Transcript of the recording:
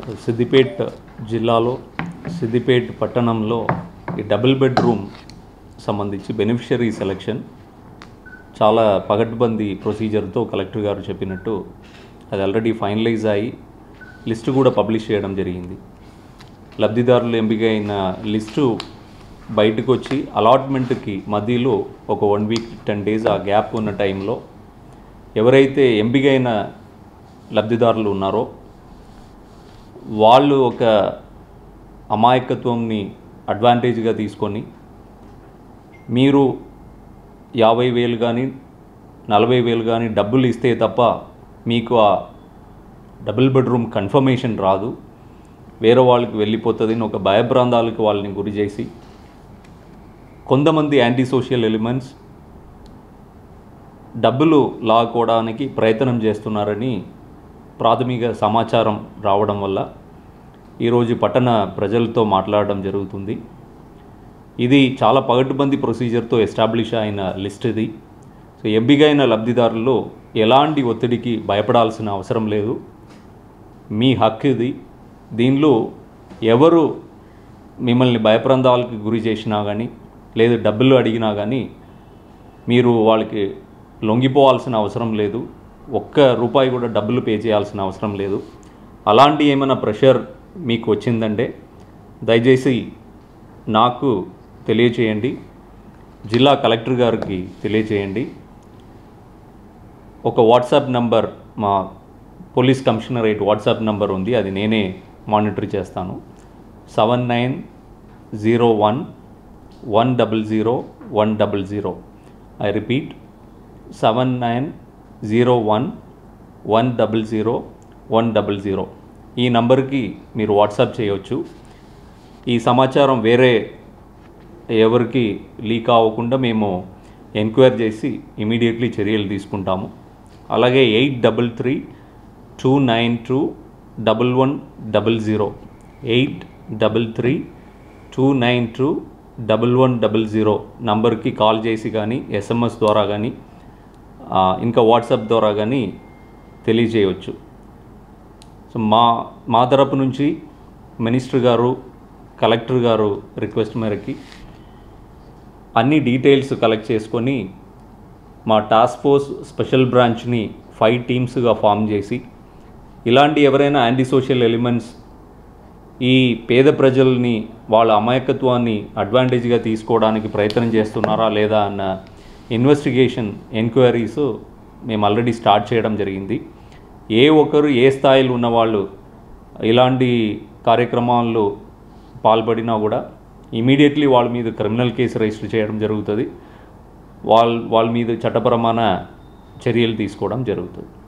సిద్దిపేట్ జిల్లాలో సిద్దిపేట్ పట్టణంలో ఈ డబుల్ బెడ్రూమ్ సంబంధించి బెనిఫిషరీ సెలక్షన్ చాలా పగడ్బందీ ప్రొసీజర్తో కలెక్టర్ గారు చెప్పినట్టు అది ఆల్రెడీ ఫైనలైజ్ అయ్యి లిస్టు కూడా పబ్లిష్ చేయడం జరిగింది లబ్ధిదారులు ఎంపిక అయిన లిస్టు బయటకు వచ్చి అలాట్మెంట్కి మధ్యలో ఒక వన్ వీక్ టెన్ డేస్ ఆ గ్యాప్ ఉన్న టైంలో ఎవరైతే ఎంపికైన లబ్ధిదారులు ఉన్నారో వాళ్ళు ఒక అమాయకత్వంని అడ్వాంటేజ్గా తీసుకొని మీరు యాభై వేలు కానీ నలభై వేలు కానీ డబ్బులు ఇస్తే తప్ప మీకు ఆ డబుల్ బెడ్రూమ్ కన్ఫర్మేషన్ రాదు వేరే వాళ్ళకి వెళ్ళిపోతుంది అని ఒక భయభ్రాంతాలకు వాళ్ళని గురి చేసి కొంతమంది యాంటీ సోషల్ ఎలిమెంట్స్ డబ్బులు లాక్కోవడానికి ప్రయత్నం చేస్తున్నారని ప్రాథమిక సమాచారం రావడం వల్ల ఈరోజు పట్టణ ప్రజలతో మాట్లాడడం జరుగుతుంది ఇది చాలా పగడ్బందీ ప్రొసీజర్తో ఎస్టాబ్లిష్ అయిన లిస్ట్ ఇది సో ఎంపికైన లబ్ధిదారుల్లో ఎలాంటి ఒత్తిడికి భయపడాల్సిన అవసరం లేదు మీ హక్కు ఇది దీనిలో ఎవరు మిమ్మల్ని భయప్రాంతాలకు గురి చేసినా కానీ లేదు డబ్బులు అడిగినా కానీ మీరు వాళ్ళకి లొంగిపోవాల్సిన అవసరం లేదు ఒక్క రూపాయి కూడా డబ్బులు పే చేయాల్సిన అవసరం లేదు అలాంటి ఏమైనా ప్రెషర్ మీకు వచ్చిందంటే దయచేసి నాకు తెలియచేయండి జిల్లా కలెక్టర్ గారికి తెలియచేయండి ఒక వాట్సాప్ నంబర్ మా పోలీస్ కమిషనరేట్ వాట్సాప్ నంబర్ ఉంది అది నేనే మానిటర్ చేస్తాను seven nine zero one one double zero one double zero I repeat seven nine zero one one double zero one double zero ఈ నంబర్కి మీరు వాట్సాప్ చేయవచ్చు ఈ సమాచారం వేరే ఎవరికి లీక్ అవ్వకుండా మేము ఎంక్వైరీ చేసి ఇమీడియట్లీ చర్యలు తీసుకుంటాము అలాగే eight double three two nine two double one double zero eight double three two nine two double one double zero నంబర్కి కాల్ చేసి కానీ ఎస్ఎంఎస్ ద్వారా కానీ ఆ, ఇంకా వాట్సాప్ ద్వారా కానీ తెలియజేయవచ్చు సో మా మా తరపు నుంచి మినిస్టర్ గారు కలెక్టర్ గారు రిక్వెస్ట్ మేరకి అన్ని డీటెయిల్స్ కలెక్ట్ చేసుకొని మా టాస్క్ ఫోర్స్ స్పెషల్ బ్రాంచ్ని ఫైవ్ టీమ్స్గా ఫామ్ చేసి ఇలాంటి ఎవరైనా యాంటీ సోషల్ ఎలిమెంట్స్ ఈ పేద ప్రజల్ని వాళ్ళ అమాయకత్వాన్ని అడ్వాంటేజ్గా తీసుకోవడానికి ప్రయత్నం చేస్తున్నారా లేదా అన్న ఇన్వెస్టిగేషన్ ఎంక్వైరీస్ మేము ఆల్రెడీ స్టార్ట్ చేయడం జరిగింది ఏ ఒక్కరు ఏ స్థాయిలో ఉన్నవాళ్ళు ఇలాంటి కార్యక్రమాల్లో పాల్పడినా కూడా ఇమీడియట్లీ వాళ్ళ మీద క్రిమినల్ కేసు రిజిస్టర్ చేయడం జరుగుతుంది వాళ్ళ వాళ్ళ మీద చట్టపరమైన చర్యలు తీసుకోవడం జరుగుతుంది